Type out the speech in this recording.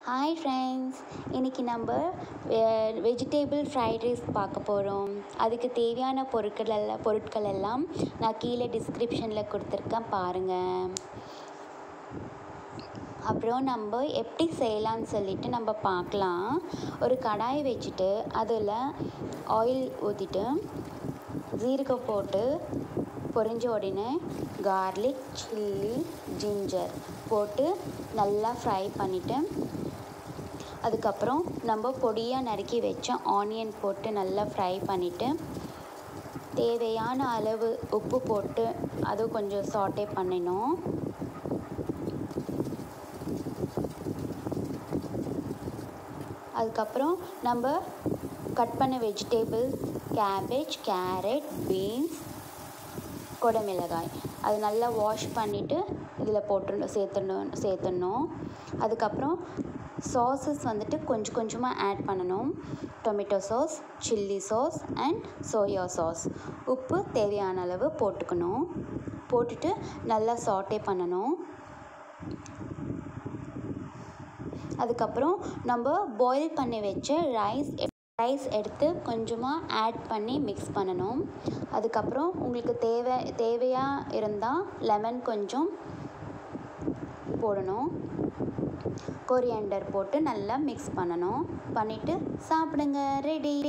hi friends இன்றைக்கி நம்ம vegetable fried rice பார்க்க போகிறோம் அதுக்கு தேவையான பொருட்கள் எல்லாம் பொருட்கள் எல்லாம் நான் கீழே டிஸ்கிரிப்ஷனில் கொடுத்துருக்கேன் பாருங்கள் அப்புறம் நம்ம எப்படி செய்யலான்னு சொல்லிட்டு நம்ம பார்க்கலாம் ஒரு கடாய் வச்சுட்டு அதில் ஆயில் ஊற்றிட்டு ஜீரகம் போட்டு பொரிஞ்ச உடனே கார்லிக் சில்லி ஜிஞ்சர் போட்டு நல்லா ஃப்ரை பண்ணிவிட்டு அதுக்கப்புறம் நம்ம பொடியாக நறுக்கி வச்ச ஆனியன் போட்டு நல்லா ஃப்ரை பண்ணிவிட்டு தேவையான அளவு உப்பு போட்டு அது கொஞ்சம் சாட்டே பண்ணினோம் அதுக்கப்புறம் நம்ம கட் பண்ண வெஜிடேபிள் கேபேஜ் கேரட் பீன்ஸ் கொடமிளகாய் அது நல்லா வாஷ் பண்ணிவிட்டு இதில் போட்டு சேர்த்துணும் சேர்த்துடணும் அதுக்கப்புறம் சாஸஸ் வந்துட்டு கொஞ்சம் கொஞ்சமாக ஆட் பண்ணணும் tomato sauce chilli sauce and soya sauce உப்பு தேவையான அளவு போட்டுக்கணும் போட்டுட்டு நல்லா சாட்டே பண்ணணும் அதுக்கப்புறம் நம்ம பாயில் பண்ணி வச்ச ரைஸ் ரைஸ் எடுத்து கொஞ்சமாக ஆட் பண்ணி மிக்ஸ் பண்ணணும் அதுக்கப்புறம் உங்களுக்கு தேவை தேவையாக இருந்தால் லெமன் கொஞ்சம் போடணும் கொரியண்டர் போட்டு நல்லா மிக்ஸ் பண்ணணும் பண்ணிவிட்டு சாப்பிடுங்க ரெடி